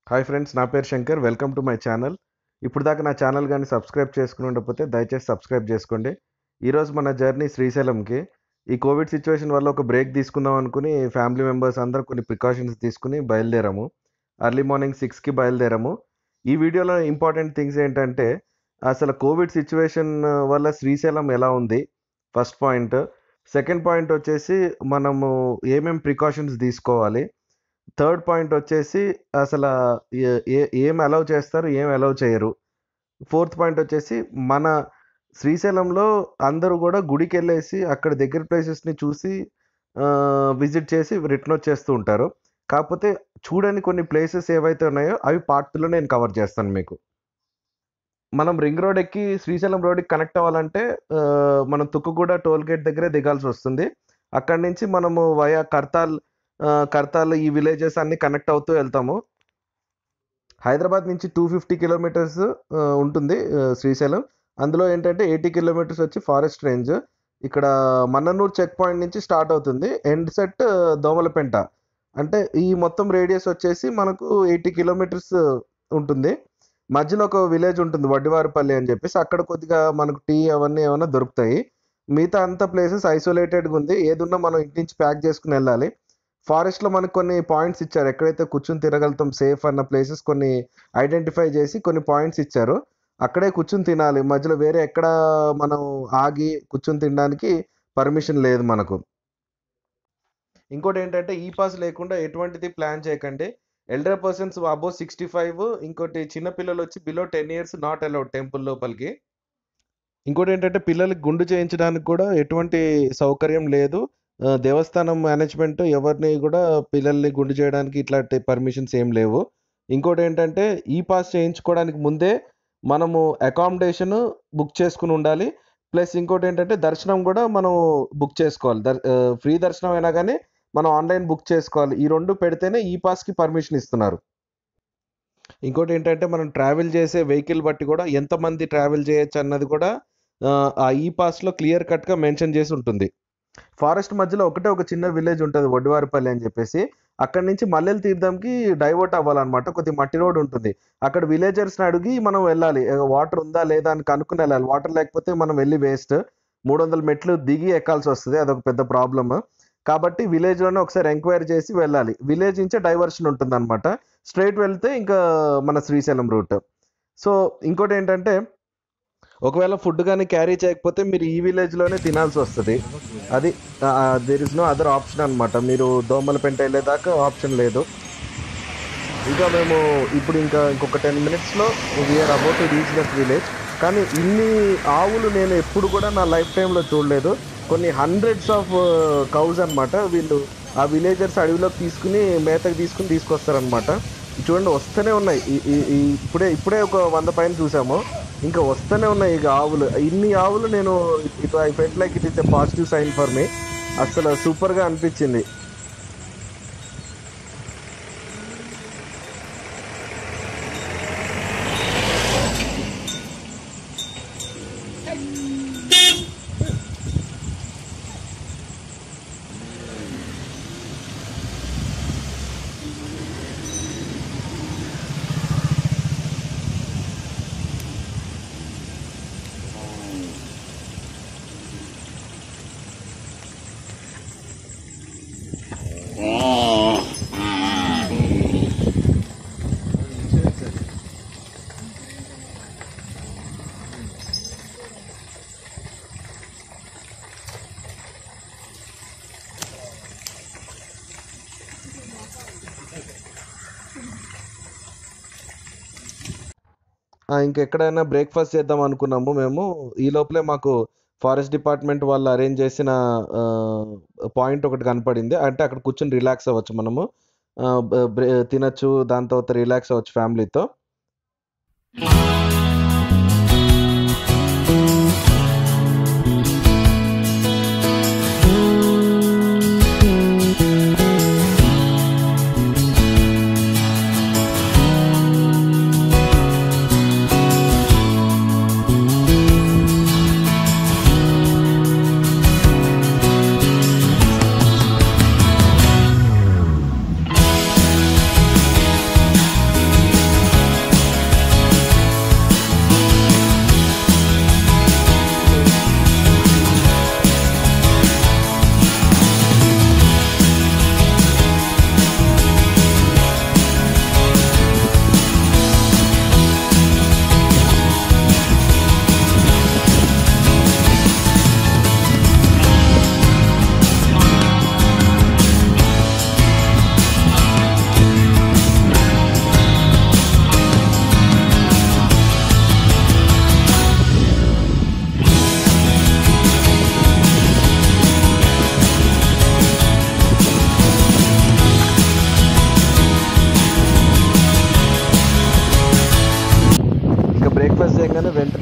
Hi friends నా పేరు Shankar welcome to my channel ఇప్పుడు దాకా నా ఛానల్ కానీ సబ్స్క్రైబ్ చేసుకుని ఉండకపోతే దయచేసి సబ్స్క్రైబ్ చేసుకోండి ఈరోజు మన జర్నీ శ్రీశైలంకి ఈ కోవిడ్ సిచ్యువేషన్ వల్ల ఒక బ్రేక్ తీసుకుందాం అనుకుని ఫ్యామిలీ మెంబర్స్ అందరూ కొన్ని ప్రికాషన్స్ తీసుకుని బయలుదేరాము అర్లీ మార్నింగ్ సిక్స్కి బయలుదేరాము ఈ వీడియోలో ఇంపార్టెంట్ థింగ్స్ ఏంటంటే అసలు కోవిడ్ సిచ్యువేషన్ వల్ల శ్రీశైలం ఎలా ఉంది ఫస్ట్ పాయింట్ సెకండ్ పాయింట్ వచ్చేసి మనము ఏమేం ప్రికాషన్స్ తీసుకోవాలి థర్డ్ పాయింట్ వచ్చేసి అసలు ఏ- ఏ- ఏం అలౌ చేస్తారు ఏం అలౌ చేయరు ఫోర్త్ పాయింట్ వచ్చేసి మన శ్రీశైలంలో అందరూ కూడా గుడికి వెళ్ళేసి అక్కడ దగ్గర ప్లేసెస్ని చూసి విజిట్ చేసి రిటర్న్ వచ్చేస్తూ ఉంటారు కాకపోతే చూడని కొన్ని ప్లేసెస్ ఏవైతే ఉన్నాయో అవి పార్ట్ టూలో నేను కవర్ చేస్తాను మీకు మనం రింగ్ రోడ్ ఎక్కి శ్రీశైలం రోడ్కి కనెక్ట్ అవ్వాలంటే ఆ, మనం తుక్కుగూడ టోల్ గేట్ దగ్గరే దిగాల్సి వస్తుంది అక్కడి నుంచి మనము వయా కర్తాల్ ఆ, కర్తాల్ ఈ విలేజెస్ అన్ని కనెక్ట్ అవుతూ వెళ్తాము హైదరాబాద్ నుంచి టూ ఫిఫ్టీ కిలోమీటర్స్ ఉంటుంది ఆ, శ్రీశైలం అందులో ఏంటంటే ఎయిటీ కిలోమీటర్స్ వచ్చి ఫారెస్ట్ రేంజ్ ఇక్కడ మన్ననూరు చెక్ పాయింట్ నుంచి స్టార్ట్ అవుతుంది ఎండ్ సెట్ దోమలపెంట అంటే ఈ మొత్తం రేడియస్ వచ్చేసి మనకు ఎయిటీ కిలోమీటర్స్ ఉంటుంది మధ్యలో ఒక విలేజ్ ఉంటుంది వడ్డివారిపల్లి అని చెప్పేసి అక్కడ కొద్దిగా మనకు టీ అవన్నీ ఏమైనా దొరుకుతాయి మిగతా అంత ప్లేసెస్ ఐసోలేటెడ్గా ఉంది ఏదున్నా మనం ఇంటి నుంచి ప్యాక్ చేసుకుని వెళ్ళాలి ఫారెస్ట్లో మనకు కొన్ని పాయింట్స్ ఇచ్చారు ఎక్కడైతే కూర్చుని తిరగలుగుతాం సేఫ్ అన్న ప్లేసెస్ కొన్ని ఐడెంటిఫై చేసి కొన్ని పాయింట్స్ ఇచ్చారు అక్కడే కూర్చుని తినాలి మధ్యలో వేరే ఎక్కడ మనం ఆగి కూర్చుని తినడానికి పర్మిషన్ లేదు మనకు ఇంకోటి ఏంటంటే ఈ పాస్ లేకుండా ఎటువంటిది ప్లాన్ చేయకండి elder persons above sixty five ఇంకోటి చిన్న పిల్లలు వచ్చి below ten years not allowed temple లోపలికి ఇంకోటి ఏంటంటే పిల్లలకి గుండు చేయించడానికి కూడా ఎటువంటి సౌకర్యం లేదు ఆ, దేవస్థానం మేనేజ్మెంట్ ఎవరిని కూడా పిల్లల్ని గుండు చేయడానికి ఇట్లాంటి పర్మిషన్స్ ఏం లేవు ఇంకోటి ఏంటంటే ఈ పాస్ చేయించుకోవడానికి ముందే మనము అకామిడేషన్ బుక్ చేసుకుని ఉండాలి ప్లస్ ఇంకోటి ఏంటంటే దర్శనం కూడా మనం బుక్ చేసుకోవాలి దర్ ఫ్రీ దర్శనం అయినా కానీ మనం ఆన్లైన్ బుక్ చేసుకోవాలి ఈ రెండు పెడితేనే ఈ పాస్కి పర్మిషన్ ఇస్తున్నారు ఇంకోటి ఏంటంటే మనం ట్రావెల్ చేసే వెహికల్ బట్టి కూడా ఎంతమంది ట్రావెల్ చేయొచ్చు అన్నది కూడా ఆ, ఆ ఈ పాస్లో క్లియర్ కట్గా మెన్షన్ చేసి ఉంటుంది ఫారెస్ట్ మధ్యలో ఒకటే ఒక చిన్న విలేజ్ ఉంటుంది వడ్డివారిపల్లి అని చెప్పేసి అక్కడి నుంచి మల్లెల తీర్థంకి డైవర్ట్ అవ్వాలన్నమాట కొద్ది మట్టి రోడ్ ఉంటుంది అక్కడ విలేజర్స్ని అడిగి మనం వెళ్ళాలి వాటర్ ఉందా లేదా అని కనుక్కుని వెళ్ళాలి వాటర్ లేకపోతే మనం వెళ్ళి వేస్ట్ మూడు వందల మెట్లు దిగి ఎక్కాల్సి వస్తుంది అదొక పెద్ద ప్రాబ్లమ్ కాబట్టి విలేజ్లోనే ఒకసారి ఎంక్వైరీ చేసి వెళ్ళాలి విలేజ్ నుంచే డైవర్షన్ ఉంటుంది అనమాట స్ట్రైట్ వెళ్తే ఇంకా మన శ్రీశైలం రూట్ సో ఇంకోటి ఏంటంటే ఒకవేళ ఫుడ్ కానీ క్యారీ చేయకపోతే మీరు ఈ విలేజ్లోనే తినాల్సి వస్తుంది అది there is no other option అనమాట మీరు దోమలపెంట వెళ్ళేదాకా ఆప్షన్ లేదు ఇంకా మేము ఇప్పుడు ఇంకా ఇంకొక టెన్ మినిట్స్లో we're about to reach that village కానీ ఇన్ని ఆవులు నేను ఎప్పుడు కూడా నా లైఫ్ టైంలో చూడలేదు కొన్ని హండ్రెడ్స్ ఆఫ్ కౌస్ అన్నమాట వీళ్ళు ఆ విలేజర్స్ అడవిలోకి తీసుకుని మేతకు తీసుకుని తీసుకొస్తారనమాట చూడండి వస్తూనే ఉన్నాయి ఈ- ఈ- ఈ ఇప్పుడే ఇప్పుడే ఒక వంద పైన చూసాము ఇంకా వస్తూనే ఉన్నాయి ఇక ఆవులు ఇన్ని ఆవులు నేను it I felt like it is a positive sign for me అసలు సూపర్గా అనిపించింది ఆ, ఇంకెక్కడైనా బ్రేక్ఫాస్ట్ చేద్దాం అనుకున్నాము మేము ఈ లోపలే మాకు ఫారెస్ట్ డిపార్ట్మెంట్ వాళ్ళు అరేంజ్ చేసిన పాయింట్ ఒకటి కనపడింది అంటే అక్కడ కూర్చొని రిలాక్స్ అవ్వచ్చు మనము ఆ, బ- బ్రే- తినచ్చు దాని తర్వాత రిలాక్స్ అవ్వచ్చు ఫ్యామిలీతో ఆ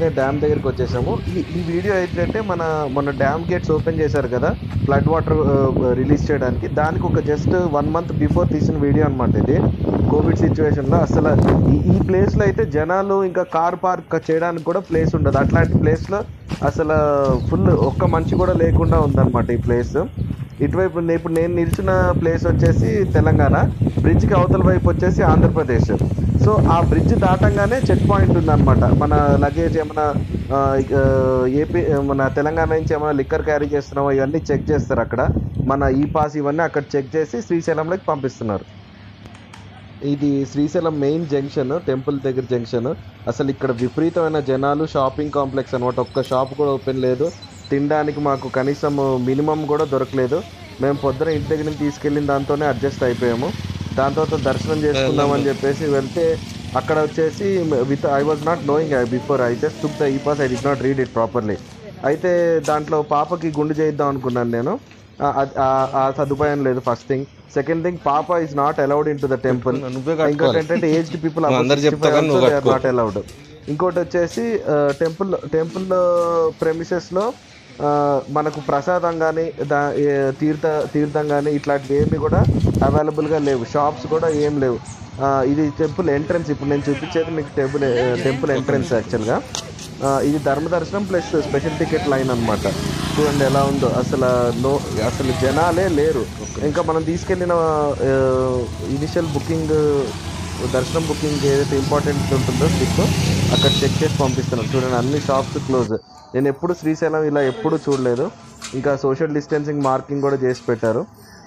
అనే డ్యామ్ దగ్గరికి వచ్చేసాము ఈ ఈ వీడియో ఏంటంటే మన మొన్న డ్యామ్ గేట్స్ ఓపెన్ చేశారు కదా ఫ్లడ్ వాటర్ రిలీజ్ చేయడానికి దానికి ఒక జస్ట్ వన్ మంత్ బిఫోర్ తీసిన వీడియో అనమాట ఇది కోవిడ్ సిచ్యువేషన్లో అసలు ఈ ఈ ప్లేస్లో అయితే జనాలు ఇంకా కార్ పార్క్ చేయడానికి కూడా ప్లేస్ ఉండదు అట్లాంటి ప్లేస్లో అసలు ఫుల్ ఒక్క మనిషి కూడా లేకుండా ఉందన్నమాట ఈ ప్లేస్ ఇటువైపు నే- ఇప్పుడు నేను నిల్చున్న ప్లేస్ వచ్చేసి తెలంగాణ బ్రిడ్జ్కి అవతల వైపు వచ్చేసి ఆంధ్రప్రదేశ్ సో ఆ బ్రిడ్జ్ దాటంగానే చెక్ పాయింట్ ఉందన్నమాట మన లగేజ్ ఏమైనా ఆ, ఆ, ఏపీ మన తెలంగాణ నుంచి ఏమైనా లిక్కర్ క్యారీ చేస్తున్నామో ఇవన్నీ చెక్ చేస్తారు అక్కడ మన ఈ పాస్ ఇవన్నీ అక్కడ చెక్ చేసి శ్రీశైలంలోకి పంపిస్తున్నారు ఇది శ్రీశైలం మెయిన్ జంక్షన్ టెంపుల్ దగ్గర జంక్షన్ అసలు ఇక్కడ విపరీతమైన జనాలు షాపింగ్ కాంప్లెక్స్ అనమాట ఒక్క షాప్ కూడా ఓపెన్ లేదు తినడానికి మాకు కనీసం మినిమం కూడా దొరకలేదు మేము పొద్దున ఇంటి దగ్గర నుంచి తీసుకెళ్ళిన దాంతోనే అడ్జస్ట్ అయిపోయాము దాని తర్వాత దర్శనం చేసుకుందామని చెప్పేసి వెళ్తే అక్కడ వచ్చేసి with I was not knowing I before I just took the e pass I did not read it properly అయితే దాంట్లో పాపకి గుండు చేయిద్దాం అనుకున్నాను నేను ఆ- ఆ- ఆ- ఆ సదుపాయం లేదు ఫస్ట్ థింగ్ సెకండ్ థింగ్ పాప is not allowed in to the temple నువ్వే ఇంకోటి కట్టుకోవాలి ఏంటంటే ఏజ్డ్ పీపుల్ నువ్వు అందరు చెప్తా కానీ నువ్వు కట్టుకో. నాట్ అలౌడ్ ఇంకోటి వచ్చేసి టెంపుల్ టెంపుల్ ప్రెమిసెస్ లో ఆ, మనకు ప్రసాదం కానీ దా ఏ, తీర్థ తీర్థం కానీ ఇట్లాంటివి ఏమి కూడా అవైలబుల్ గా లేవు షాప్స్ కూడా ఏం లేవు ఆ, ఇది టెంపుల్ ఎంట్రన్స్ ఇప్పుడు నేను చూపించేది మీకు టెంపుల్ టెంపుల్ ఎంట్రన్స్ యాక్చువల్గా ఇది ధర్మ దర్శనం ప్లస్ స్పెషల్ టికెట్ లైన్ అన్నమాట చూడండి ఎలా ఉందో అసలు నో అసలు జనాలే లేరు ఇంకా మనం తీసుకెళ్ళిన ఇనిషియల్ బుకింగ్ దర్శనం బుకింగ్ ఏదైతే ఇంపార్టెంట్ ఉంటుందో స్లిప్ అక్కడ చెక్ చేసి పంపిస్తున్నాం చూడండి అన్ని షాప్స్ క్లోజ్ నేను ఎప్పుడు శ్రీశైలం ఇలా ఎప్పుడు చూడలేదు ఇంకా సోషల్ డిస్టెన్సింగ్ మార్కింగ్ కూడా చేసి పెట్టారు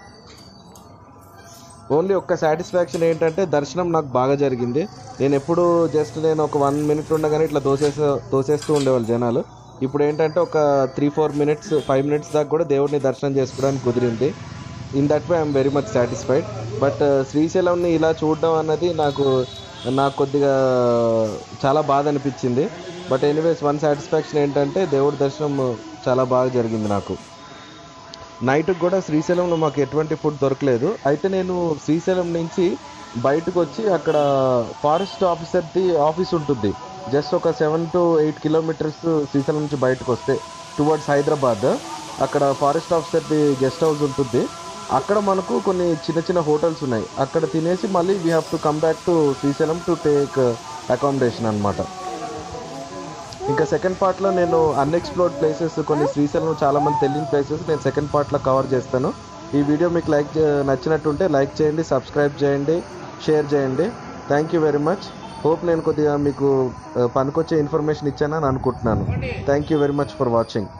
ఓన్లీ ఒక్క సాటిస్ఫాక్షన్ ఏంటంటే దర్శనం నాకు బాగా జరిగింది నేను ఎప్పుడు జస్ట్ నేను ఒక వన్ మినిట్ ఉండగానే ఇట్లా దోసేస్తూ దోసేస్తూ ఉండేవాళ్ళు జనాలు ఇప్పుడు ఏంటంటే ఒక three four minutes five minutes దాకా కూడా దేవుడిని దర్శనం చేసుకోవడానికి కుదిరింది in that way I'm very much satisfied but శ్రీశైలంని ఇలా చూడడం అన్నది నాకు నాకు కొద్దిగా చాలా బాధ అనిపించింది బట్ ఎనీవేస్ వన్ సాటిస్ఫాక్షన్ ఏంటంటే దేవుడి దర్శనం చాలా బాగా జరిగింది నాకు నైట్ కూడా శ్రీశైలంలో మాకు ఎటువంటి ఫుడ్ దొరకలేదు అయితే నేను శ్రీశైలం నుంచి బయటకు వచ్చి అక్కడ ఫారెస్ట్ ఆఫీసర్ది ఆఫీస్ ఉంటుంది జస్ట్ ఒక seven to eight kilometres Srisailam నుంచి బయటకు వస్తే టువర్డ్స్ హైదరాబాద్ అక్కడ ఫారెస్ట్ ఆఫీసర్ది గెస్ట్ హౌస్ ఉంటుంది అక్కడ మనకు కొన్ని చిన్న చిన్న హోటల్స్ ఉన్నాయి అక్కడ తినేసి మళ్ళీ we have to come back to Srisailam to take accommodation అన్నమాట ఇంకా సెకండ్ పార్ట్లో నేను అన్ఎక్స్ప్లోర్డ్ ప్లేసెస్ కొన్ని శ్రీశైలం చాలా మంది తెలియని ప్లేసెస్ నేను సెకండ్ పార్ట్లో కవర్ చేస్తాను ఈ వీడియో మీకు లైక్ నచ్చినట్టుంటే లైక్ చేయండి సబ్స్క్రైబ్ చేయండి షేర్ చేయండి thank you very much hope నేను కొద్దిగా మీకు ఆ, పనికొచ్చే ఇన్ఫర్మేషన్ ఇచ్చానని అనుకుంటున్నాను thank you very much for watching